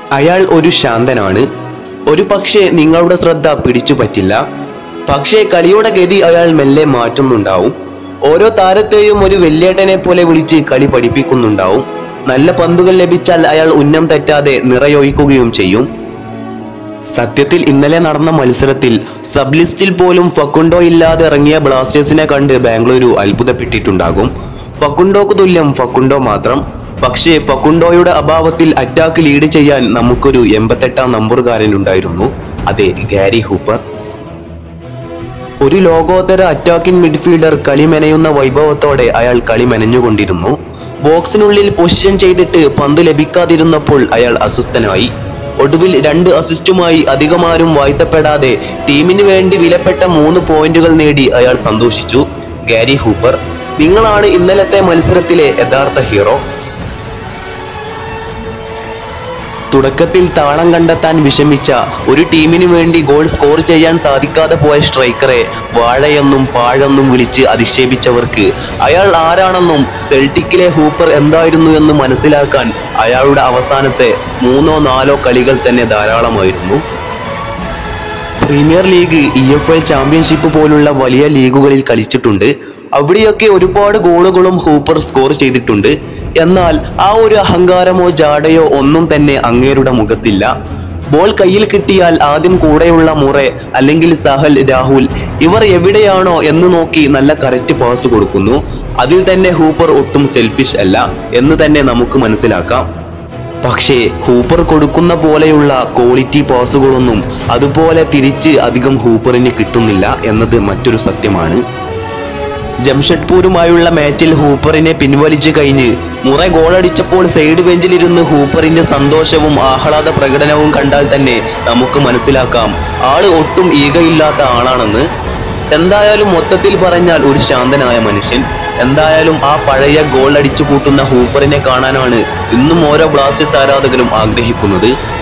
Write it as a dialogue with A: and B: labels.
A: അയാൾ ഒരു ശാന്തനാണ് ഒരു പക്ഷേ നിങ്ങളുടെ ശ്രദ്ധ പിടിച്ചു പറ്റില്ല പക്ഷേ കളിയുടെ ഗതി അയാൾ മെല്ലെ മാറ്റുന്നുണ്ടാവും ഓരോ താരത്തെയും ഒരു വെല്ലേട്ടനെ പോലെ വിളിച്ച് കളി പഠിപ്പിക്കുന്നുണ്ടാവും നല്ല പന്തുകൾ ലഭിച്ചാൽ അയാൾ ഉന്നം തെറ്റാതെ നിറയൊഴിക്കുകയും ചെയ്യും സത്യത്തിൽ ഇന്നലെ നടന്ന മത്സരത്തിൽ സബ് ലിസ്റ്റിൽ പോലും ഫക്കുണ്ടോ ഇല്ലാതെ ഇറങ്ങിയ ബ്ലാസ്റ്റേഴ്സിനെ കണ്ട് ബാംഗ്ലൂരു അത്ഭുതപ്പെട്ടിട്ടുണ്ടാകും ഫക്കുണ്ടോക്ക് തുല്യം ഫക്കുണ്ടോ മാത്രം പക്ഷേ ഫക്കുണ്ടോയുടെ അഭാവത്തിൽ അറ്റാക്ക് ലീഡ് ചെയ്യാൻ നമുക്കൊരു എൺപത്തെട്ടാം നമ്പറുകാരനുണ്ടായിരുന്നു അതെ ഗാരി ഹൂപ്പർ ഒരു ലോകോത്തര അറ്റാക്കിംഗ് മിഡ്ഫീൽഡർ കളി മെനയുന്ന വൈഭവത്തോടെ അയാൾ കളി മെനഞ്ഞുകൊണ്ടിരുന്നു ബോക്സിനുള്ളിൽ പൊസിഷൻ ചെയ്തിട്ട് പന്ത് ലഭിക്കാതിരുന്നപ്പോൾ അയാൾ അസ്വസ്ഥനായി ഒടുവിൽ രണ്ട് അസിസ്റ്റുമായി അധികമാരും വാഴ്ത്തപ്പെടാതെ ടീമിന് വേണ്ടി വിലപ്പെട്ട മൂന്ന് പോയിന്റുകൾ നേടി അയാൾ സന്തോഷിച്ചു ഗാരി ഹൂപ്പർ നിങ്ങളാണ് ഇന്നലത്തെ മത്സരത്തിലെ യഥാർത്ഥ ഹീറോ തുടക്കത്തിൽ താളം കണ്ടെത്താൻ വിഷമിച്ച ഒരു ടീമിന് വേണ്ടി ഗോൾ സ്കോർ ചെയ്യാൻ സാധിക്കാതെ പോയ സ്ട്രൈക്കറെ വാഴയെന്നും പാഴെന്നും വിളിച്ച് അധിക്ഷേപിച്ചവർക്ക് അയാൾ ആരാണെന്നും സെൽറ്റിക്കിലെ ഹൂപ്പർ എന്തായിരുന്നു എന്ന് മനസ്സിലാക്കാൻ അയാളുടെ അവസാനത്തെ മൂന്നോ നാലോ കളികൾ തന്നെ ധാരാളമായിരുന്നു premier league E F L championship പോലുള്ള വലിയ ലീഗുകളിൽ കളിച്ചിട്ടുണ്ട് അവിടെയൊക്കെ ഒരുപാട് ഗോളുകളും ഹൂപ്പർ സ്കോർ ചെയ്തിട്ടുണ്ട് എന്നാൽ ആ ഒരു അഹങ്കാരമോ ജാടയോ ഒന്നും തന്നെ അങ്ങേരുടെ മുഖത്തില്ല ബോൾ കയ്യിൽ കിട്ടിയാൽ ആദ്യം കൂടെയുള്ള മുറെ അല്ലെങ്കിൽ സഹൽ രാഹുൽ ഇവർ എവിടെയാണോ എന്ന് നോക്കി നല്ല കറക്റ്റ് പാസ് കൊടുക്കുന്നു അതിൽ തന്നെ ഹൂപ്പർ ഒട്ടും സെൽഫിഷ് അല്ല എന്ന് തന്നെ നമുക്ക് മനസ്സിലാക്കാം പക്ഷേ ഹൂപ്പർ കൊടുക്കുന്ന പോലെയുള്ള ക്വാളിറ്റി പാസുകളൊന്നും അതുപോലെ തിരിച്ച് അധികം ഹൂപ്പറിന് കിട്ടുന്നില്ല എന്നത് മറ്റൊരു സത്യമാണ് ജംഷഡ്പൂരുമായുള്ള മാച്ചിൽ ഹൂപ്പറിനെ പിൻവലിച്ചു കഴിഞ്ഞ് മുറ ഗോളടിച്ചപ്പോൾ സൈഡ് ബെഞ്ചിലിരുന്ന് ഹൂപ്പറിന്റെ സന്തോഷവും ആഹ്ലാദ പ്രകടനവും കണ്ടാൽ തന്നെ നമുക്ക് മനസ്സിലാക്കാം ആള് ഒട്ടും ഈഗയില്ലാത്ത ആളാണെന്ന് എന്തായാലും മൊത്തത്തിൽ പറഞ്ഞാൽ ഒരു ശാന്തനായ മനുഷ്യൻ എന്തായാലും ആ പഴയ ഗോൾ അടിച്ചു കൂട്ടുന്ന ഹൂപ്പറിനെ കാണാനാണ് ഇന്നും ഓരോ ബ്ലാസ്റ്റേഴ്സ് ആരാധകരും ആഗ്രഹിക്കുന്നത്